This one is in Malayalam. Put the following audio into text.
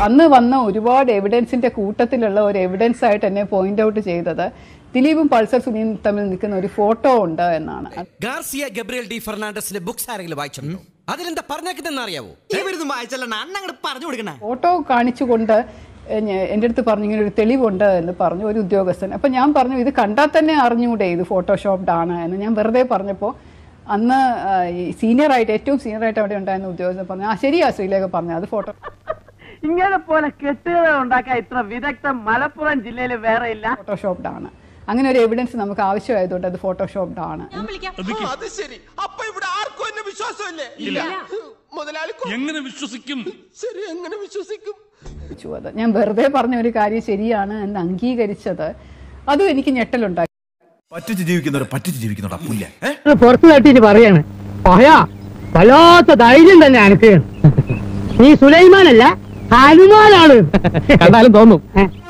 അന്ന് വന്ന ഒരുപാട് എവിഡൻസിന്റെ കൂട്ടത്തിലുള്ള ഒരു എവിഡൻസ് ആയിട്ട് എന്നെ പോയിന്റ് ഔട്ട് ചെയ്തത് ദിലീപും പൾസർ സുനിയും തമ്മിൽ നിൽക്കുന്ന ഒരു ഫോട്ടോ ഉണ്ട് എന്നാണ് ഗാർസിയ ഗബ്രിയൽ ഡി ഫെർണാണ്ടസിന്റെ ബുക്സ് ആരെങ്കിലും വായിച്ചിട്ടുണ്ടോ അതിലെന്താ പറഞ്ഞേക്കുന്നതെന്ന് അറിയാവോ ഇവരൊന്നും വായിച്ചല്ല അണ്ണങ്ങട് പറഞ്ഞു കൊടുക്കണേ ഫോട്ടോ കാണിച്ചുകൊണ്ട് എ, ഞ- എൻ്റെ അടുത്ത് പറഞ്ഞു ഇങ്ങനെ ഒരു തെളിവുണ്ട് എന്ന് പറഞ്ഞു ഒരു ഉദ്യോഗസ്ഥൻ അപ്പം ഞാൻ പറഞ്ഞു ഇത് കണ്ടാൽ തന്നെ അറിഞ്ഞൂടെ ഇത് ഫോട്ടോഷോപ്ഡ് ആണ് എന്ന് ഞാൻ വെറുതെ പറഞ്ഞപ്പോൾ അന്ന് ആ, ഈ സീനിയർ ആയിട്ട് ഏറ്റവും സീനിയർ ആയിട്ട് അവിടെ ഉണ്ടായിരുന്ന ഉദ്യോഗസ്ഥൻ പറഞ്ഞു ആ ശരിയാ ശ്രീലേഖ പറഞ്ഞു അത് ഫോട്ടോ ഇങ്ങനെ പോലെ കെട്ടുകഥ ഉണ്ടാക്കാൻ ഇത്ര വിദഗ്ധ മലപ്പുറം ജില്ലയിൽ വേറെ ഇല്ല ഫോട്ടോഷോപ്ഡ് ആണ് അങ്ങനെ ഒരു എവിഡൻസ് നമുക്ക് ആവശ്യമായതുകൊണ്ട് അത് ഫോട്ടോഷോപ്ഡ് ആണ് അത് ശരി അപ്പൊ ഇവിടെ ആർക്കും എന്നെ വിശ്വാസമില്ലേ ഇല്ല മുതലാളിക്കും എങ്ങനെ വിശ്വസിക്കും ശരി എങ്ങനെ വിശ്വസിക്കും ചോദിച്ചു അത് ഞാൻ വെറുതെ പറഞ്ഞ ഒരു കാര്യം ശരിയാണ് എന്ന് അംഗീകരിച്ചത് അതും എനിക്ക് ഞെട്ടലുണ്ടാക്കി പറ്റിച്ച് ജീവിക്കുന്നവർ പറ്റിച്ച് ജീവിക്കുന്നവരാ പുല്ല പുറത്തു തട്ടിട്ട് പറയാണ് പറയാ വല്ലാത്ത ധൈര്യം തന്നെ അനക്ക് നീ സുലൈമാനല്ല ഹനുമാനാണ് കണ്ടാലും തോന്നും